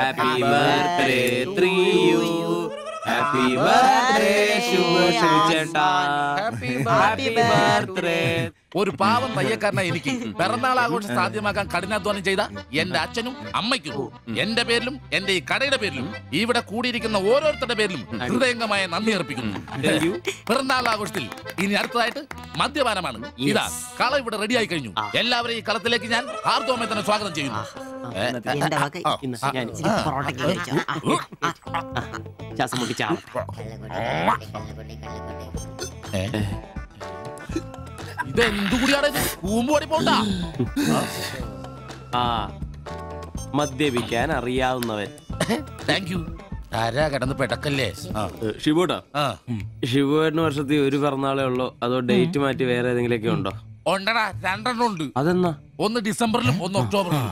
Happy birthday to you happy birthday Shubha ചേട്ടാ happy birthday ഒരു പാവം തയ്യക്കാരനെ എനിക്ക് പിറന്നാൾ ആഘോഷം സാധ്യമാക്കാൻ കഠിനാധ്വാനം ചെയ്ത എന്റെ അച്ഛനും അമ്മയ്ക്കും എന്റെ പേരിലും എന്റെ ഈ കടയുടെ പേരിലും ഇവിടെ കൂടിയിരിക്കുന്ന ഓരോരുത്തരുടെ പേരിലും ഹൃദയംഗമായ നന്ദി അർപ്പിക്കുന്നു പിറന്നാൾ ആഘോഷത്തിൽ ഇനി അടുത്തതായിട്ട് മദ്യപാനമാണ് ഇതാ കള ഇവിടെ റെഡിയായി കഴിഞ്ഞു എല്ലാവരെയും ഈ കളത്തിലേക്ക് ഞാൻ ഹാർദവമായി തന്നെ സ്വാഗതം ചെയ്യുന്നു ഏ, എന്റെ വക ആ, ഇന്ന് ആ, ഞാൻ ഇച്ചിരി പൊറോട്ടയ്ക്ക് കഴിച്ചോ. ആ, ആ, ശ്വാസം മുട്ടിച്ചാ ഏ? ഇത് എന്തു കൂടിയാണ് ഇത് കൂമ്പ് ഓടി പോണ്ട ആ മദ്യപിക്കാൻ അറിയാവുന്നവൻ താങ്ക് യു ആരാ കിടന്ന് പെടക്കല്ലേ ആ ഷിബുട്ടാ ആ ഷിബുവേട്ടന് വർഷത്തിൽ ഒരു പിറന്നാളേ ഉള്ളൂ അതോ ഡേറ്റ് മാറ്റി വേറെ ഏതെങ്കിലുമൊക്കെ ഉണ്ടോ ഉണ്ടടാ രണ്ടെണ്ണം ഉണ്ട് അതെന്നാ ഒന്ന് ഡിസംബറിലും ഒന്ന് ഒക്ടോബറിലും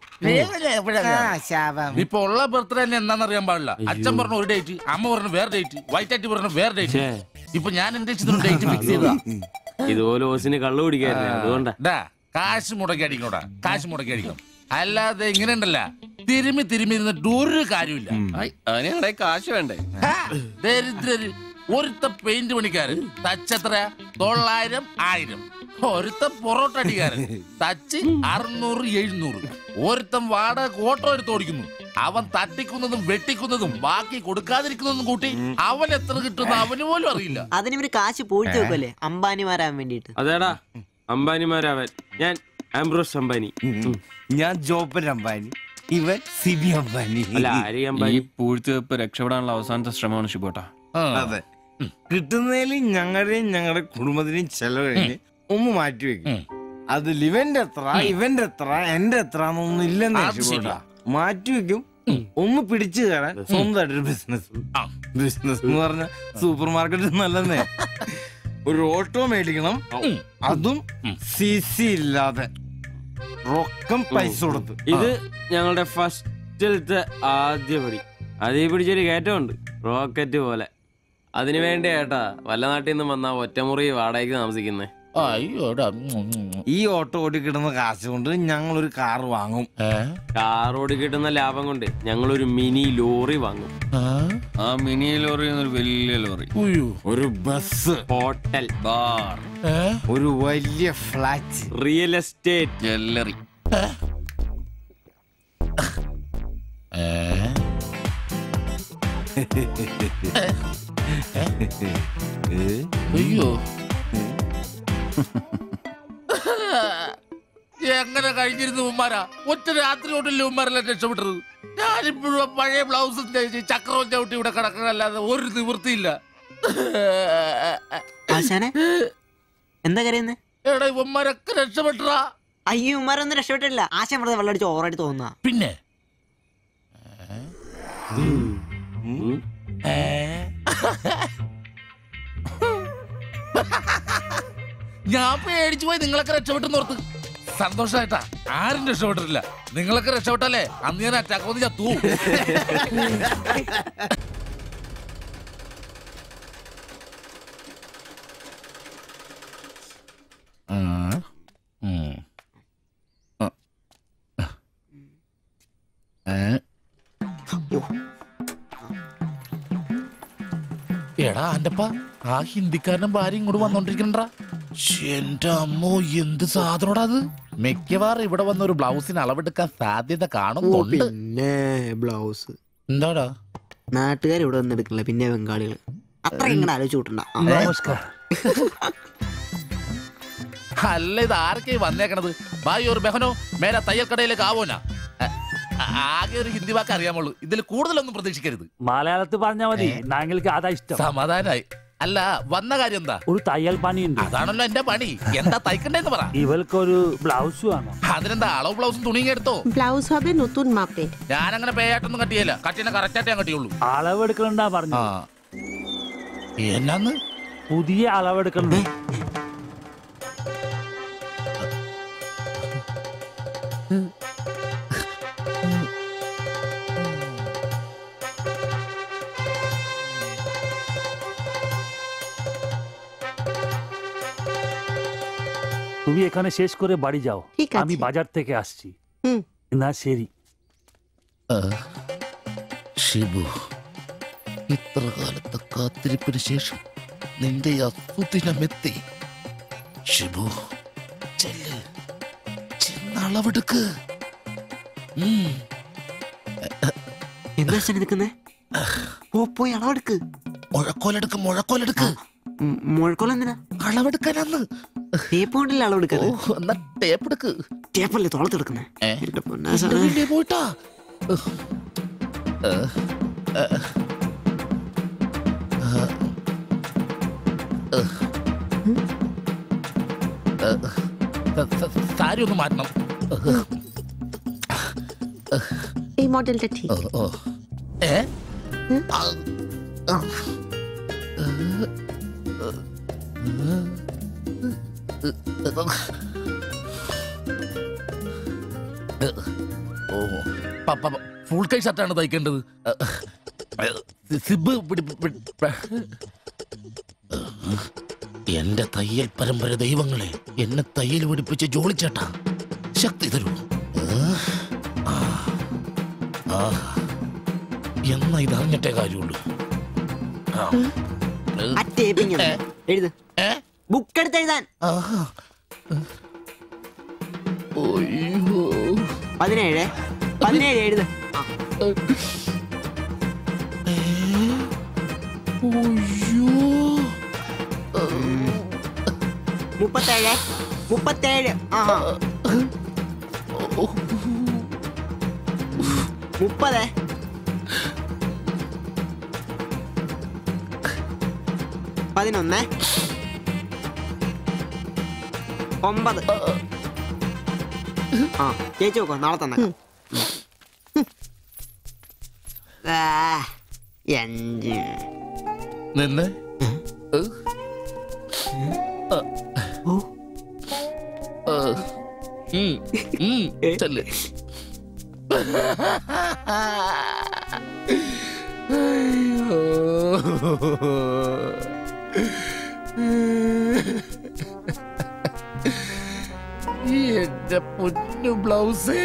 ഇപ്പൊ ഉള്ള ബർത്ത്ഡേ തന്നെ എന്താണെന്ന് അറിയാൻ പാടില്ല അച്ഛൻ പറഞ്ഞ ഒരു ഡേറ്റ് അമ്മ പറഞ്ഞ വേറെ ഡേറ്റ് വൈറ്റ് ആയിട്ട് പറഞ്ഞ വേറെ ഡേറ്റ് ഛേ. ഇപ്പൊ ഞാൻ എന്റെ ഇഷ്ടത്തിന് ഡേറ്റ് ഫിക്സ് ചെയ്തതാ ഇതുപോലെ ഓസിന് കള്ളു കുടിക്കായിരുന്നു അതുകൊണ്ടാ ഡാ കാശ് മുടക്കി അടിക്കണോടാ കാശ് മുടക്കി അടിക്കണം അല്ലാതെ ഇങ്ങനെ ഉണ്ടല്ല തിരുമ്മി തിരുമ്മി ഇരുന്നിട്ട് ഒരു കാര്യമില്ല അതിനെ കാശ് വേണ്ടേ ഹാ, ദരിദ്രര് ഒരുത്ത പെയിന്റ് പണിക്കാര് തച്ചെത്ര തൊള്ളായിരം ആയിരം ഒരുത്ത പൊറോട്ട അടിക്കാരൻ തച്ച് അറുന്നൂറ് എഴുന്നൂറ് ഒരുത്തൻ വാടക ഓട്ടോ എടുത്ത് ഓടിക്കുന്നു അവൻ തട്ടിക്കുന്നതും വെട്ടിക്കുന്നതും ബാക്കി കൊടുക്കാതിരിക്കുന്നതും കൂട്ടി അവൻ എത്ര കിട്ടുന്ന അവന് പോലും അറിയില്ല അതിന് ഇവര് കാശ് പൂഴ്ത്തി വെക്കുമല്ലേ അംബാനിമാരാൻ വേണ്ടിട്ട് അതേടാ അംബാനിമാരാവൻ ഞാൻ ആംബ്രോസ് അംബാനി ഉം. ഞാൻ ജോപ്പൻ അംബാനി ഇവൻ സിബി അംബാനി അല്ല ആരി ഈ അംബാനി പൂഴ്ത്തിവെപ്പ് രക്ഷപ്പെടാനുള്ള അവസാനത്തെ ശ്രമമാണ് ഷിബോട്ട ആ. അതെ കിട്ടുന്നതിൽ ഞങ്ങളുടെയും ഞങ്ങളുടെ കുടുംബത്തിന്റെയും ചെലവ് കഴിഞ്ഞ് ഒന്ന് മാറ്റി വെക്കും ഉം. അതിൽ ഇവന്റെ എത്ര ഇവന്റെ എത്ര എന്റെ എത്ര എന്നൊന്നും ഇല്ലെന്ന് അത് ശരിയാ. മാറ്റി വെക്കും ഒന്ന് പിടിച്ചു കയറാൻ സ്വന്തമായിട്ടൊരു ബിസിനസ് ആ. ബിസിനസ് എന്ന് പറഞ്ഞ സൂപ്പർ മാർക്കറ്റ് നല്ലതേ ഒരു ഓട്ടോ മേടിക്കണം ഉം. അതും സി സി ഇല്ലാതെ റൊക്കം പൈസ കൊടുത്ത് ഇത് ഞങ്ങളുടെ ഫസ്റ്റിലത്തെ ആദ്യ പടി അതീ പിടിച്ചൊരു കയറ്റമുണ്ട് റോക്കറ്റ് പോലെ അതിനു വേണ്ടി ഏട്ടാ വല്ല നാട്ടിൽ നിന്ന് വന്ന ഒറ്റമുറി വാടകയ്ക്ക് താമസിക്കുന്നേ അയ്യോടാ ഉം, ഉം, ഉം. ഈ ഓട്ടോ ഓടി കിട്ടുന്ന കാശ് കൊണ്ട് ഞങ്ങൾ ഒരു കാർ വാങ്ങും ഏ? കാറോട് കിട്ടുന്ന ലാഭം കൊണ്ട് ഞങ്ങളൊരു മിനി ലോറി വാങ്ങും ആ? ആ മിനി ലോറി എന്നൊരു വലിയ ലോറി ഉയ്യോ. ഒരു ബസ് ഹോട്ടൽ ബാർ ഏ? ഒരു വലിയ ഫ്ലാറ്റ് റിയൽ എസ്റ്റേറ്റ് ജ്വല്ലറി ഏ? അയ്യോ എങ്ങനെ കഴിഞ്ഞിരുന്നു ഉമ്മാരാ ഒറ്റ രാത്രി കൊണ്ടല്ലേ ഉമ്മാരെല്ലാം രക്ഷപ്പെട്ടത് ഞാനിപ്പോഴും ആ പഴയ ബ്ലൗസും തയ്ച്ച് ചക്രവും ചവിട്ടി ഇവിടെ കിടക്കണല്ലാതെ ഒരു നിവൃത്തിയില്ല ആശാനെ എന്താ കരയുന്നേ എടാ ഉമ്മാരൊക്കെ രക്ഷപ്പെട്ടടാ അയ്യോ ഉമ്മാരൊന്നും രക്ഷപ്പെട്ടില്ല ആശാൻ വെറുതെ വെള്ളം അടിച്ച് ഓവറായിട്ട് തോന്നുക പിന്നെ ഏ? ഞാൻ പേടിച്ചു പോയി നിങ്ങളൊക്കെ രക്ഷപ്പെട്ടെന്ന് ഓർത്ത് സന്തോഷായിട്ടാ ആരും രക്ഷപ്പെട്ടിട്ടില്ല നിങ്ങളൊക്കെ രക്ഷപ്പെട്ടല്ലേ അന്ന് ഞാൻ അറ്റാക്ക് വന്ന് ചത്തു ആ. ഉം. ആ. ഏ? എടാ ആന്റപ്പ ആ ഹിന്ദിക്കാരനും ഭാര്യ ഇങ്ങോട്ട് വന്നോണ്ടിരിക്കണ്ടാ എന്റെ അമ്മോ എന്ത് സാധനോടാ അത് മിക്കവാറും ഇവിടെ വന്ന ഒരു ബ്ലൗസിന് അളവെടുക്കാൻ സാധ്യത കാണുന്നുണ്ട് പിന്നെ ബ്ലൗസ് എന്താടാ നാട്ടുകാർ ഇവിടെ വന്ന് എടുക്കണില്ല പിന്നെ ബംഗാളികൾ അത്ര ഇങ്ങനെ ആലോചിച്ച് കൂട്ടണ്ട ആ. അല്ല ഇത് ആരൊക്കെ വന്നേക്കണത് ഭായ് ഒരു ബഹനോ മേലെ തയ്യൽ കടയിലേക്ക് ആവോനാ അ- അ- ആകെ ഒരു ഹിന്ദി വാക്ക് അറിയാമുള്ളൂ ഇതിൽ കൂടുതലൊന്നും പ്രതീക്ഷിക്കരുത് മലയാളത്തിൽ പറഞ്ഞാൽ മതി ഞങ്ങൾക്ക് അതാ ഇഷ്ടം സമാധാനായി അല്ല വന്ന കാര്യം എന്താ ഒരു തയ്യൽ പണിയുണ്ട് അതാണല്ലോ എന്റെ പണി എന്താ തയ്ക്കണ്ടേന്ന് പറ ഇവൾക്കൊരു ബ്ലൗസ് വേണം അതിനെന്താ അളവ് ബ്ലൗസും തുണിയും എടുത്തോ ব্লাউজ হবে নতুন মাপে ഞാനങ്ങനെ പേയായിട്ടൊന്നും കട്ടിയല്ല കട്ടിനെ കറക്റ്റായിട്ട് ഞാൻ കട്ടിയുള്ളൂ അളവെടുക്കണ്ടാ പറഞ്ഞു ആ എന്നാന്ന് പുതിയ അളവെടുക്കണം তুমি এখানে শেষ করে বাড়ি যাও ঠিক আছে। আমি বাজার থেকে আসছি হুম না সেরি ആ. ഷിബു ഇത്ര കാലത്തെ കാത്തിരിപ്പിന് ശേഷം നിന്റെ അസുദിനമെത്തി ഷിബു ചെല്ല് ചെന്നളവെടുക്ക് ഉം. എന്താ അച്ഛൻ നിൽക്കുന്നേ ഓ പോയി അളവെടുക്ക് മുഴക്കോലെടുക്ക് മുഴക്കോലെടുക്ക് ഉം, മുഴക്കോല എന്തിനാ അളവെടുക്കാനാന്ന് ടേപ്പ് കൊണ്ടല്ലേ ഓ അളവെടുക്കാറ് എന്നാ ടേപ്പ് എടുക്ക് ടേപ്പല്ലേ തോളത്തെടുക്കുന്നേ ഏ? എന്റെ പൊന്നാശാനെ. നിന്റെ വീട്ടിൽ പോയിട്ടാ സാരി ഒന്ന് മാറ്റണം এই মডেলটা ঠিক ഓ, ഓ. ഏ ആ, ആ. ഓ പപ്പ ഫുൾ കൈ ഷർട്ടാണ് തയ്ക്കേണ്ടത് സിബ് പിടി- പിടി- പി- എന്റെ തയ്യൽ പരമ്പര ദൈവങ്ങളെ എന്നെ തയ്യൽ പിടിപ്പിച്ച് ജോളിച്ചേട്ടാ ശക്തി തരൂ ആ. ആ. എന്നാ ഇത് അറിഞ്ഞിട്ടേ കാര്യമുള്ളൂ ആ. ആ ടേപ്പിങ് ഏ? എഴുത് ഏ? ബുക്ക് എടുത്ത് എഴുതാൻ ആഹാ. ഒയ്യോ. പതിനേഴ് പതിനേഴ് എഴുത് ആ, ഏ? ഒയ്യോ. മുപ്പത്തേഴ് മുപ്പത്തേഴ് ആഹാ മുപ്പത് പതിനൊന്ന് ഒമ്പത് ആ ചേച്ചി നോക്കോ നാളെ തന്നെ അഞ്ച് നിന്ന് ഏ? ആ. ഓ ആ. ഉം. ഉം. ചെല്ല്. എന്റെ പൊന്നു ബ്ലൗസ്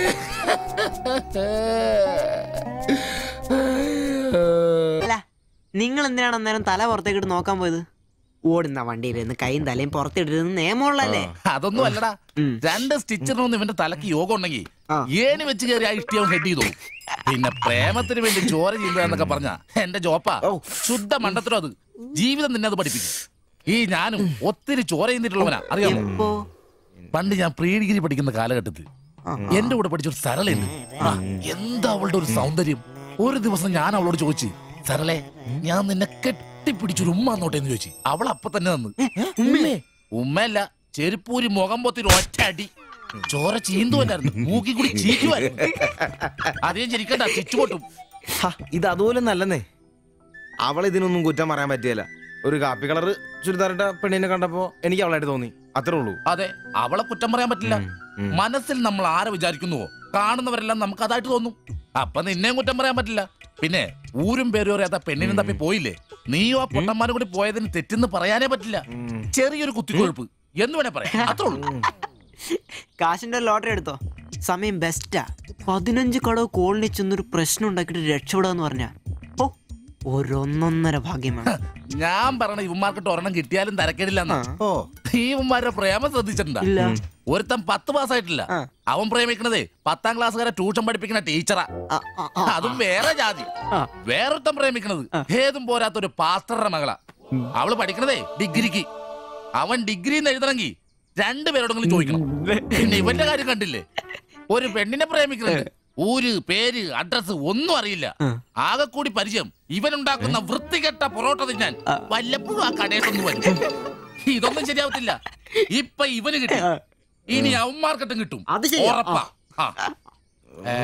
അല്ല നിങ്ങൾ എന്തിനാണ് അന്നേരം തല പുറത്തേക്കിട്ട് നോക്കാൻ പോയത് ഓടുന്ന വണ്ടിയിലിരുന്ന് കൈയും തലയും പുറത്തിട്ടിരുന്ന് നിയമമുള്ളല്ലേ അതൊന്നും അല്ലടാ ഉം. രണ്ട് സ്റ്റിച്ചറിനൊന്നും ഇവന്റെ തലക്ക് യോഗം ഉണ്ടെങ്കിൽ ആ. ഏണി വെച്ച് കയറി ആ ഇഷ്ടിയവൻ ഹെഡ് ചെയ്തു പിന്നെ പ്രേമത്തിന് വേണ്ടി ചോര ചെയ്യുന്നതെന്നൊക്കെ പറഞ്ഞ എന്റെ ജോപ്പാ ശുദ്ധ മണ്ടത്തിലും അത് ജീവിതം നിന്നെ അത് പഠിപ്പിക്കും ഈ ഞാനും ഒത്തിരി ചോര ചെയ്യുന്നിട്ടുള്ളവനാ അറിയാമോ എപ്പോ പണ്ട് ഞാൻ പ്രീ ഡിഗ്രി പഠിക്കുന്ന കാലഘട്ടത്തിൽ എന്റെ കൂടെ പഠിച്ച ഒരു സരളുണ്ട് ആ, എന്താ അവളുടെ ഒരു സൗന്ദര്യം ഒരു ദിവസം ഞാൻ അവളോട് ചോദിച്ചു സരളെ ഞാൻ നിന്നെ കെട്ടിപ്പിടിച്ചൊരു ഉമ്മ എന്നോട്ടെ എന്ന് ചോദിച്ചു അവൾ അപ്പൊ തന്നെ തന്നു ഉമ്മേ ഉമ്മയല്ല ചെരുപ്പൂരി മുഖം പൊത്തി ഒറ്റ അടി ചോര ചീന്തുവല്ലായിരുന്നു മൂക്കി കൂടി ചീറ്റുമായിരുന്നു അധികം ചിരിക്കണ്ട ചിച്ചു പൊട്ടും ഹ, ഇത് അതുപോലെ നല്ലെന്നേ അവളെ ഇതിനൊന്നും കുറ്റം പറയാൻ പറ്റിയല്ല ഒരു കാപ്പി കളർ ചുരിദാറിട്ട പെണ്ണിനെ കണ്ടപ്പോ എനിക്ക് അവളായിട്ട് തോന്നി അത്രേ ഉള്ളൂ അതെ അവളെ കുറ്റം പറയാൻ പറ്റില്ല ഉം. മനസ്സിൽ നമ്മൾ ആരെ വിചാരിക്കുന്നുവോ കാണുന്നവരെല്ലാം നമുക്ക് അതായിട്ട് തോന്നും അപ്പൊ നിന്നെയും കുറ്റം പറയാൻ പറ്റില്ല പിന്നെ ഊരും പേരും അറിയാത്ത പെണ്ണിനും തപ്പി പോയില്ലേ നീയും ആ പൊട്ടന്മാരും കൂടി പോയതിന് തെറ്റെന്ന് പറയാനേ പറ്റില്ല ഉം. ചെറിയൊരു കുത്തിക്കൊഴുപ്പ് എന്ന് വേണേ പറയാം അത്രേ ഉള്ളൂ കാശിന്റെ ലോട്ടറി എടുത്തോ സമയം ബെസ്റ്റാ പതിനഞ്ച് കടവ് കോളിനി ചെന്നൊരു പ്രശ്നം ഉണ്ടാക്കിയിട്ട് രക്ഷപ്പെടാന്ന് പറഞ്ഞ ഓ ഒരൊന്നൊന്നര ഭാഗ്യം വേണം ഞാൻ പറഞ്ഞ ഇവന്മാർക്കിട്ട് ഒരെണ്ണം കിട്ടിയാലും തരക്കേടില്ലെന്നാ ഓ ഇവന്മാരുടെ പ്രേമം ശ്രദ്ധിച്ചിട്ടുണ്ടാ ഇല്ല ഒരുത്തൻ പത്ത് പാസ്സായിട്ടില്ല ആ. അവൻ പ്രേമിക്കണതേ പത്താം ക്ലാസ്സുകാരെ ട്യൂഷൻ പഠിപ്പിക്കുന്ന ടീച്ചറാ ആ, ആ, ആ. അതും വേറെ ജാതി ആ. വേറൊരുത്തൻ പ്രേമിക്കണത് ഏതും പോരാത്ത ഒരു പാസ്റ്ററുടെ മകളാ അവള് പഠിക്കണതേ ഡിഗ്രിക്ക് അവൻ ഡിഗ്രി എന്ന് എഴുതണമെങ്കിൽ രണ്ടുപേരോടെങ്കിലും ചോദിക്കണം പിന്നെ ഇവന്റെ കാര്യം കണ്ടില്ലേ ഒരു പെണ്ണിനെ പ്രേമിക്കുന്നുണ്ട് ഊര് പേര് അഡ്രസ് ഒന്നും അറിയില്ല ആകെ കൂടി പരിചയം ഇവനുണ്ടാക്കുന്ന വൃത്തികെട്ട പൊറോട്ട തിന്നാൻ വല്ലപ്പോഴും ആ കടയിട്ടൊന്നും വരും ഇതൊന്നും ശരിയാവത്തില്ല ഇപ്പൊ ഇവന് കിട്ടി ഇനി അവന്മാർക്കിട്ടും കിട്ടും അത് ശരിയാ. ഉറപ്പാ ആ. ഏ.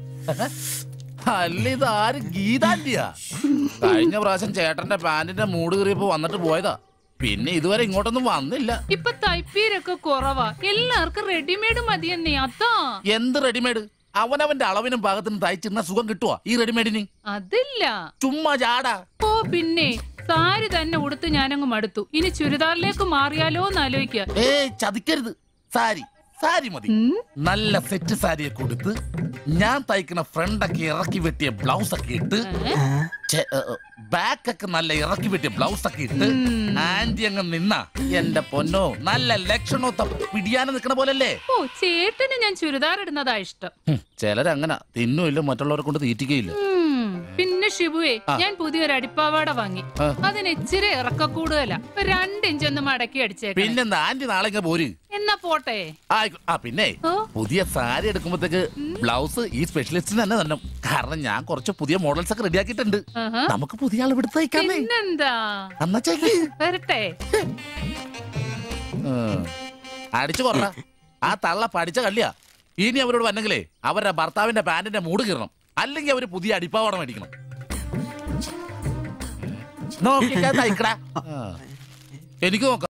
അല്ല ഇത് ആര് ഗീതാന്റിയാ കഴിഞ്ഞ പ്രാവശ്യം ചേട്ടന്റെ പാന്റിന്റെ മൂട് കയറിയപ്പോ വന്നിട്ട് പോയതാ പിന്നെ ഇതുവരെ ഇങ്ങോട്ടൊന്നും വന്നില്ല ഇപ്പൊ തയ്പ്പീരൊക്കെ കുറവാ എല്ലാവർക്കും റെഡിമെയ്ഡ് മതിയെന്നേ അതാ എന്ത് റെഡിമെയ്ഡ് അവനവന്റെ അളവിനും പാകത്തിനും തയ്ച്ചിരുന്ന സുഖം കിട്ടുവാ ഈ റെഡിമെയ്ഡിന് അതില്ല ചുമ്മാ ജാടാ ഓ പിന്നെ സാരി തന്നെ ഉടുത്ത് ഞാനങ്ങ് മടുത്തു ഇനി ചുരിദാറിലേക്ക് മാറിയാലോ എന്ന് ആലോചിക്കുക ഏ ചതിക്കരുത് സാരി സാരി മതി ഉം. നല്ല സെറ്റ് സാരിയെ കൊടുത്ത് ഞാൻ തയ്ക്കുന്ന ഫ്രണ്ടൊക്കെ ഇറക്കി വെട്ടിയ ബ്ലൗസ് ഒക്കെ ഇട്ട് ബാക്ക് ഒക്കെ നല്ല ഇറക്കി വെട്ടിയ ബ്ലൗസ് ഒക്കെ ഇട്ട് ആന്റി അങ്ങ് നിന്ന എന്റെ പൊന്നോ നല്ല ലക്ഷണോ പിടിയാനും നിക്കണ പോലല്ലേ ഓ ചേട്ടന് ഞാൻ ചുരിദാർ ഇടുന്നതാ ഇഷ്ടം ഹും, ചിലരങ്ങനെ തിന്നുമില്ല മറ്റുള്ളവരെ കൊണ്ട് തീറ്റിക്കയില്ല ഉം. പിന്നെ ഷിബുവേ ഞാൻ പുതിയൊരു അടിപ്പാവാട വാങ്ങി ആ. അതിന് ഇച്ചിരി ഇറക്ക കൂടുതലാ ഒരു രണ്ട് ഇഞ്ച് ഒന്ന് മടക്കി അടിച്ചേക്കാം പിന്നെന്താ ആന്റി നാളെ ഇങ്ങ് പോര് എന്നാ പോട്ടെ ആയിക്കോ- ആ പിന്നെ ഓ. പുതിയ സാരി എടുക്കുമ്പോഴത്തേക്ക് ബ്ലൗസ് ഈ സ്പെഷ്യലിസ്റ്റിന് തന്നെ തന്നെ കാരണം ഞാൻ കുറച്ച് പുതിയ മോഡൽസ് ഒക്കെ റെഡിയാക്കിയിട്ടുണ്ട് ആഹാ. നമുക്ക് പുതിയ ആൾ ഇവിടെ തയ്ക്കാമേ പിന്നെന്താ എന്നാ ചേക്ക് വരട്ടെ അടിച്ചു കൊറ ആ തള്ള പഠിച്ച കള്ളിയാ ഇനി അവരോട് വന്നെങ്കിലേ അവരുടെ ഭർത്താവിന്റെ പാന്റിന്റെ മൂട് കീറണം അല്ലെങ്കിൽ അവര് പുതിയ അടിപ്പാവട മേടിക്കണം നോക്കിക്കാ തയ്ക്കടാ ആ. എനിക്ക് നോക്കാം